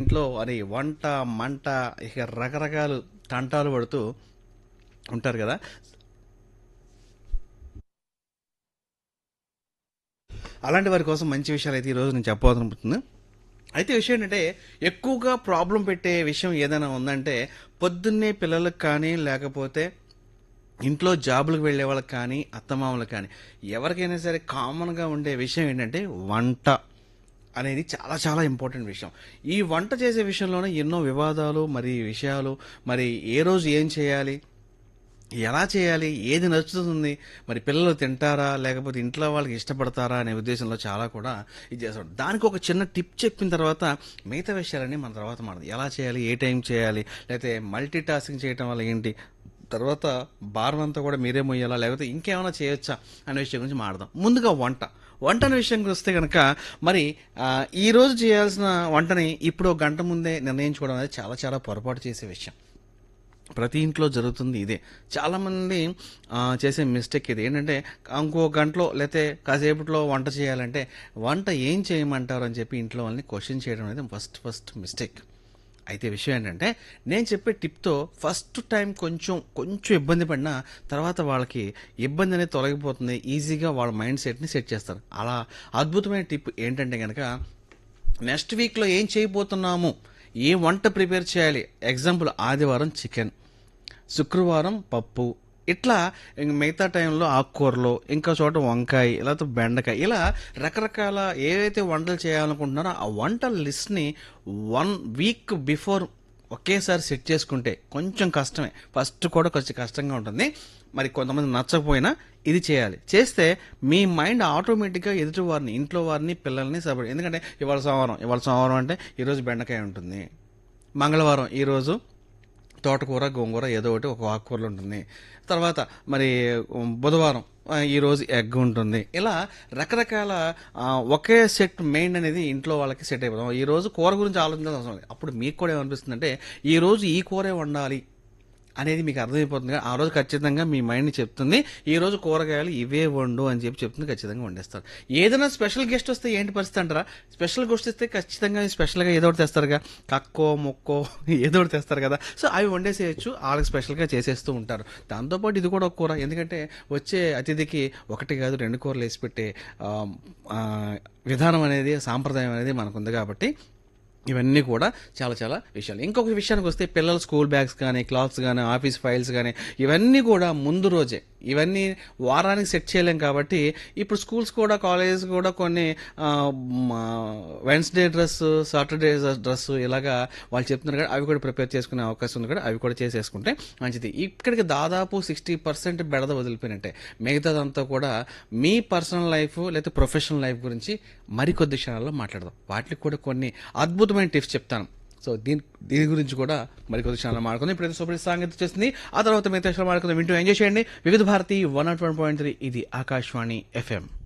ఇంట్లో అని వంట మంట ఇక రకరకాలు తంటాలు పడుతూ ఉంటారు కదా అలాంటి వారి కోసం మంచి విషయాలు అయితే ఈరోజు నేను చెప్పబోతున్నా అయితే విషయం ఏంటంటే ఎక్కువగా ప్రాబ్లం పెట్టే విషయం ఏదైనా ఉందంటే పొద్దున్నే పిల్లలకు కానీ లేకపోతే ఇంట్లో జాబులకు వెళ్ళే వాళ్ళకి కానీ అత్తమామలకు కానీ ఎవరికైనా సరే కామన్గా ఉండే విషయం ఏంటంటే వంట అనేది చాలా చాలా ఇంపార్టెంట్ విషయం ఈ వంట చేసే విషయంలోనే ఎన్నో వివాదాలు మరి విషయాలు మరి ఏ రోజు ఏం చేయాలి ఎలా చేయాలి ఏది నచ్చుతుంది మరి పిల్లలు తింటారా లేకపోతే ఇంట్లో వాళ్ళకి ఇష్టపడతారా అనే ఉద్దేశంలో చాలా కూడా ఇది చేస్తాం దానికి ఒక చిన్న టిప్ చెప్పిన తర్వాత మిగతా విషయాలన్నీ మన తర్వాత మాడదు ఎలా చేయాలి ఏ టైం చేయాలి లేకపోతే మల్టీ టాస్కింగ్ చేయటం వల్ల ఏంటి తర్వాత భారం అంతా కూడా మీరే మొయ్యాలా లేకపోతే ఇంకేమైనా చేయొచ్చా అనే విషయం గురించి మాడదాం ముందుగా వంట వంట అనే విషయం వస్తే కనుక మరి ఆ, ఈ రోజు చేయాల్సిన వంటని ఇప్పుడు ఒక గంట ముందే నిర్ణయించుకోవడం అనేది చాలా చాలా పొరపాటు చేసే విషయం ప్రతి ఇంట్లో జరుగుతుంది ఇదే చాలామంది ఆ, చేసే మిస్టేక్ ఇది ఏంటంటే ఇంకో గంటలో లేకపోతే కాసేపట్లో వంట చేయాలంటే వంట ఏం చేయమంటారు అని చెప్పి ఇంట్లో వాళ్ళని క్వశ్చన్ చేయడం అనేది ఫస్ట్ ఫస్ట్ మిస్టేక్ అయితే విషయం ఏంటంటే నేను చెప్పే టిప్తో ఫస్ట్ టైం కొంచెం కొంచెం ఇబ్బంది పడినా తర్వాత వాళ్ళకి ఇబ్బంది అనేది తొలగిపోతుంది ఈజీగా వాళ్ళ మైండ్ సెట్ని సెట్ చేస్తారు అలా అద్భుతమైన టిప్ ఏంటంటే కనుక నెక్స్ట్ వీక్లో ఏం చేయబోతున్నాము ఏ వంట ప్రిపేర్ చేయాలి ఎగ్జాంపుల్ ఆదివారం చికెన్ శుక్రవారం పప్పు ఇట్లా ఇంక మిగతా టైంలో ఆకుకూరలు ఇంకా చోట వంకాయ లేకపోతే బెండకాయ ఇలా రకరకాల ఏవైతే వంటలు చేయాలనుకుంటున్నారో ఆ వంటల లిస్ట్ని వన్ వీక్ బిఫోర్ ఒకేసారి సెట్ చేసుకుంటే కొంచెం కష్టమే ఫస్ట్ కూడా కొంచెం కష్టంగా ఉంటుంది మరి కొంతమంది నచ్చకపోయినా ఇది చేయాలి చేస్తే మీ మైండ్ ఆటోమేటిక్గా ఎదుటి వారిని ఇంట్లో వారిని పిల్లల్ని సపరేట్ ఎందుకంటే ఇవాళ సోమవారం ఇవాళ సోమవారం అంటే ఈరోజు బెండకాయ ఉంటుంది మంగళవారం ఈరోజు తోటకూర గోంగూర ఏదో ఒకటి ఒక ఆకుకూరలు ఉంటుంది తర్వాత మరి ఉమ్, బుధవారం ఆ, ఈరోజు ఎగ్ ఉంటుంది ఇలా రకరకాల ఆ, ఒకే సెట్ మెయిన్ అనేది ఇంట్లో వాళ్ళకి సెట్ అయిపోతాం ఈ రోజు కూర గురించి ఆలోచించాల్సిన అవసరం లేదు అప్పుడు మీకు కూడా ఏమనిపిస్తుంది అంటే ఈ రోజు ఈ కూరే వండాలి అనేది మీకు అర్థమైపోతుంది కదా, ఆ రోజు ఖచ్చితంగా మీ మైండ్ చెప్తుంది ఈ రోజు కూరగాయలు ఇవే వండు అని చెప్పి చెప్తుంది ఖచ్చితంగా వండేస్తారు ఏదైనా స్పెషల్ గెస్ట్ వస్తే ఏంటి పరిస్థితి అంటారా స్పెషల్ గెస్ట్ వస్తే ఖచ్చితంగా స్పెషల్గా ఏదో ఒకటి తెస్తారుగా కక్కో మొక్కో ఏదో ఒకటి తెస్తారు కదా సో అవి వండేసేయచ్చు వాళ్ళకి స్పెషల్గా చేసేస్తూ ఉంటారు దాంతోపాటు ఇది కూడా ఒక కూర ఎందుకంటే వచ్చే అతిథికి ఒకటి కాదు రెండు కూరలు వేసి పెట్టే ఆ, ఆ, విధానం అనేది సాంప్రదాయం అనేది మనకుంది కాబట్టి ఇవన్నీ కూడా చాలా చాలా విషయాలు ఇంకొక విషయానికి వస్తే పిల్లల స్కూల్ బ్యాగ్స్ కానీ క్లాత్స్ కానీ ఆఫీస్ ఫైల్స్ కానీ ఇవన్నీ కూడా ముందు రోజే ఇవన్నీ వారానికి సెట్ చేయలేం కాబట్టి ఇప్పుడు స్కూల్స్ కూడా కాలేజెస్ కూడా కొన్ని వెన్స్డే డ్రెస్ సాటర్డే డ్రెస్ ఇలాగా వాళ్ళు చెప్తున్నారు కదా అవి కూడా ప్రిపేర్ చేసుకునే అవకాశం ఉంది కూడా అవి కూడా చేసేసుకుంటే మంచిది ఇక్కడికి దాదాపు సిక్స్టీ పర్సెంట్ బెడద వదిలిపోయినట్టే మిగతాదంతా కూడా మీ పర్సనల్ లైఫ్ లేకపోతే ప్రొఫెషనల్ లైఫ్ గురించి మరికొద్ది క్షణాల్లో మాట్లాడదాం వాటికి కూడా కొన్ని అద్భుతమైన టిప్స్ చెప్తాను సో దీని దీని గురించి కూడా మరికొద్ది క్షణాలు మాడుకుందాం ఇప్పుడు సూపర్ సాంగతి చేస్తుంది ఆ తర్వాత మిగతా విషయాలు మాడుకుందాం వింటూ ఎంజాయ్ చేయండి Vividh Bharati one nought one point three ఇది ఆకాశవాణి ఎఫ్ఎం